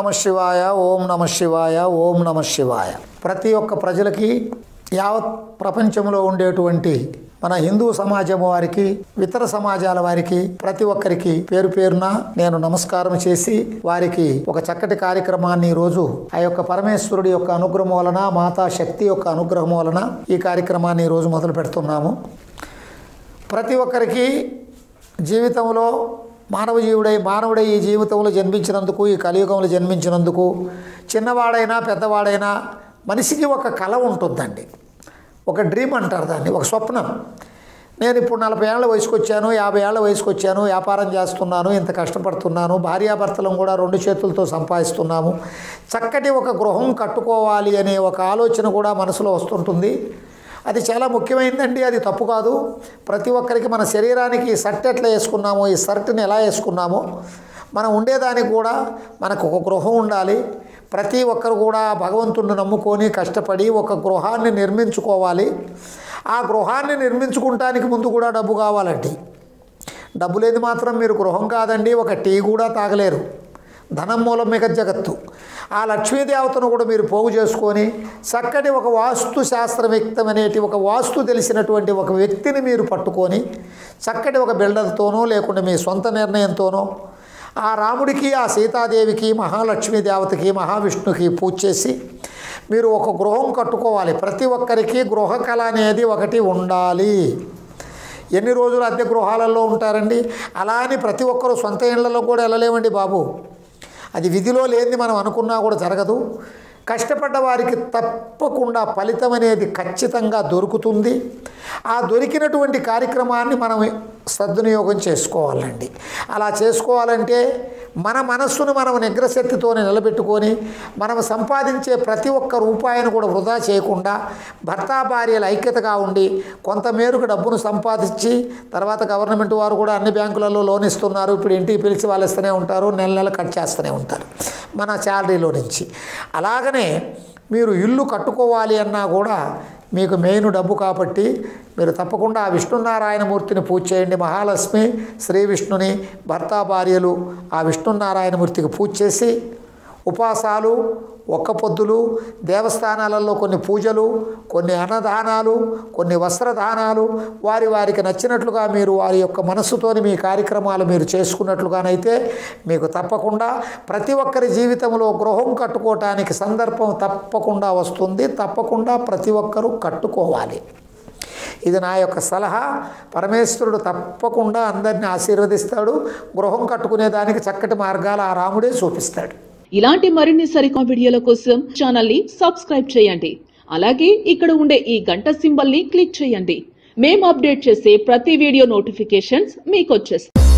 నమ శివాయ ఓం నమ శివాయ ఓం నమ శివాయ ప్రతి ఒక్క ప్రజలకి యావత్ ప్రపంచంలో ఉండేటువంటి మన హిందూ సమాజం వారికి ఇతర సమాజాల వారికి ప్రతి ఒక్కరికి పేరు పేరున నేను నమస్కారం చేసి వారికి ఒక చక్కటి కార్యక్రమాన్ని ఈ రోజు ఆ యొక్క పరమేశ్వరుడి యొక్క అనుగ్రహం వలన మాతా శక్తి యొక్క అనుగ్రహం వలన ఈ కార్యక్రమాన్ని ఈరోజు మొదలు పెడుతున్నాము ప్రతి ఒక్కరికి జీవితంలో మానవ జీవుడై మానవుడై ఈ జీవితంలో జన్మించినందుకు ఈ కలియుగంలో జన్మించినందుకు చిన్నవాడైనా పెద్దవాడైనా మనిషికి ఒక కళ ఉంటుందండి ఒక డ్రీమ్ అంటారు దాన్ని ఒక స్వప్నం నేను ఇప్పుడు నలభై ఏళ్ళ వయసుకు వచ్చాను యాభై ఏళ్ళ వయసుకు వచ్చాను వ్యాపారం చేస్తున్నాను ఇంత కష్టపడుతున్నాను భార్యాభర్తలను కూడా రెండు చేతులతో సంపాదిస్తున్నాము చక్కటి ఒక గృహం కట్టుకోవాలి అనే ఒక ఆలోచన కూడా మనసులో వస్తుంటుంది అది చాలా ముఖ్యమైనదండి అది తప్పు కాదు ప్రతి ఒక్కరికి మన శరీరానికి ఈ షర్ట్ ఎట్లా వేసుకున్నామో ఈ షర్ట్ని ఎలా వేసుకున్నామో మనం ఉండేదానికి కూడా మనకు ఒక గృహం ఉండాలి ప్రతి ఒక్కరు కూడా భగవంతుడిని నమ్ముకొని కష్టపడి ఒక గృహాన్ని నిర్మించుకోవాలి ఆ గృహాన్ని నిర్మించుకుంటానికి ముందు కూడా డబ్బు కావాలండి డబ్బు లేదు మాత్రం మీరు గృహం కాదండి ఒక టీ కూడా తాగలేరు ధనం మూలం మిగ జగత్తు ఆ లక్ష్మీదేవతను కూడా మీరు పోగు చేసుకొని చక్కటి ఒక వాస్తు శాస్త్రవేత్తం అనేటి ఒక వాస్తు తెలిసినటువంటి ఒక వ్యక్తిని మీరు పట్టుకొని చక్కటి ఒక బిల్డర్తోనో లేకుంటే మీ సొంత నిర్ణయంతోనో ఆ రాముడికి ఆ సీతాదేవికి మహాలక్ష్మీ దేవతకి మహావిష్ణుకి పూజ చేసి మీరు ఒక గృహం కట్టుకోవాలి ప్రతి ఒక్కరికి గృహ కళ అనేది ఒకటి ఉండాలి ఎన్ని రోజులు అద్దె గృహాలలో ఉంటారండి అలా అని ప్రతి ఒక్కరూ సొంత ఇళ్లలో కూడా వెళ్ళలేమండి బాబు అది విధిలో లేనిది మనం అనుకున్నా కూడా జరగదు కష్టపడ్డ వారికి తప్పకుండా ఫలితం అనేది ఖచ్చితంగా దొరుకుతుంది ఆ దొరికినటువంటి కార్యక్రమాన్ని మనం సద్వినియోగం చేసుకోవాలండి అలా చేసుకోవాలంటే మన మనస్సును మనం నిగ్రశక్తితో నిలబెట్టుకొని మనం సంపాదించే ప్రతి ఒక్క రూపాయిని కూడా వృధా చేయకుండా భర్త భార్యల ఐక్యతగా ఉండి కొంత మేరకు డబ్బును సంపాదించి తర్వాత గవర్నమెంట్ వారు కూడా అన్ని బ్యాంకులలో లోన్ ఇస్తున్నారు ఇప్పుడు ఇంటికి పిలిచి వాళ్ళు ఇస్తూనే ఉంటారు నెల నెల కట్ చేస్తూనే ఉంటారు మన శాలరీలో నుంచి అలాగనే మీరు ఇల్లు కట్టుకోవాలి అన్నా కూడా మీకు మెయిన్ డబ్బు కాబట్టి మీరు తప్పకుండా ఆ విష్ణునారాయణమూర్తిని పూజ చేయండి మహాలక్ష్మి శ్రీ విష్ణుని భర్త భార్యలు ఆ విష్ణునారాయణమూర్తికి పూజ చేసి ఉపాసాలు ఒక్క పొద్దులు దేవస్థానాలలో కొన్ని పూజలు కొన్ని అన్నదానాలు కొన్ని వస్త్రదానాలు వారి వారికి నచ్చినట్లుగా మీరు వారి యొక్క మనస్సుతోని మీ కార్యక్రమాలు మీరు చేసుకున్నట్లుగానైతే మీకు తప్పకుండా ప్రతి ఒక్కరి జీవితంలో గృహం కట్టుకోవటానికి సందర్భం తప్పకుండా వస్తుంది తప్పకుండా ప్రతి ఒక్కరూ కట్టుకోవాలి ఇది నా యొక్క సలహా పరమేశ్వరుడు తప్పకుండా అందరిని ఆశీర్వదిస్తాడు గృహం కట్టుకునేదానికి చక్కటి మార్గాలు ఆ రాముడే చూపిస్తాడు ఇలాంటి మరిన్ని సరికొత్త వీడియోల కోసం ఛానల్ ని సబ్స్క్రైబ్ చేయండి అలాగే ఇక్కడ ఉండే ఈ గంట సింబల్ ని క్లిక్ చేయండి మేము అప్డేట్ చేసే ప్రతి వీడియో నోటిఫికేషన్స్ మీకు వచ్చేస్తాయి